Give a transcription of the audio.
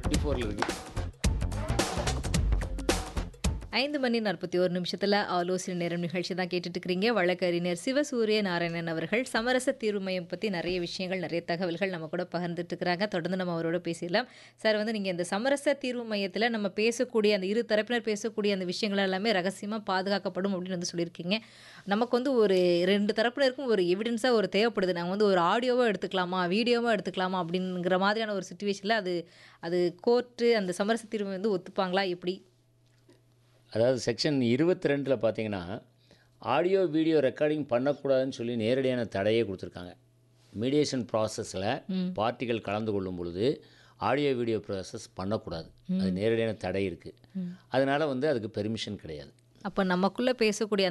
twenty ஃபோரில் இருக்குது ஐந்து மணி நாற்பத்தி ஒரு நிமிஷத்தில் ஆலோசனை நேரம் நிகழ்ச்சி தான் கேட்டுட்டு இருக்கிறீங்க வழக்கறிஞர் சிவசூரிய நாராயணன் அவர்கள் சமரச தீர்வு மையம் பற்றி நிறைய விஷயங்கள் நிறைய தகவல்கள் நம்ம கூட பகிர்ந்துட்டு இருக்கிறாங்க தொடர்ந்து நம்ம அவரோட பேசிடலாம் சார் வந்து நீங்கள் இந்த சமரச தீர்வு மையத்தில் நம்ம பேசக்கூடிய அந்த இரு தரப்பினர் பேசக்கூடிய அந்த விஷயங்கள் எல்லாமே ரகசியமாக பாதுகாக்கப்படும் அப்படின்னு வந்து சொல்லியிருக்கீங்க நமக்கு வந்து ஒரு ரெண்டு தரப்பினருக்கும் ஒரு எவிடன்ஸாக ஒரு தேவைப்படுது நாங்கள் வந்து ஒரு ஆடியோவோ எடுத்துக்கலாமா வீடியோவோ எடுத்துக்கலாமா அப்படிங்கிற மாதிரியான ஒரு சுச்சுவேஷனில் அது அது கோர்ட்டு அந்த சமரச தீர்வு வந்து ஒத்துப்பாங்களா எப்படி அதாவது செக்ஷன் இருபத்தி ரெண்டில் பார்த்தீங்கன்னா ஆடியோ வீடியோ ரெக்கார்டிங் பண்ணக்கூடாதுன்னு சொல்லி நேரடியான தடையே கொடுத்துருக்காங்க மீடியேஷன் ப்ராசஸில் பார்ட்டிகள் கலந்து கொள்ளும் பொழுது ஆடியோ வீடியோ ப்ராசஸ் பண்ணக்கூடாது அது நேரடியான தடை இருக்குது அதனால் வந்து அதுக்கு பெர்மிஷன் கிடையாது அப்போ நமக்குள்ளே பேசக்கூடிய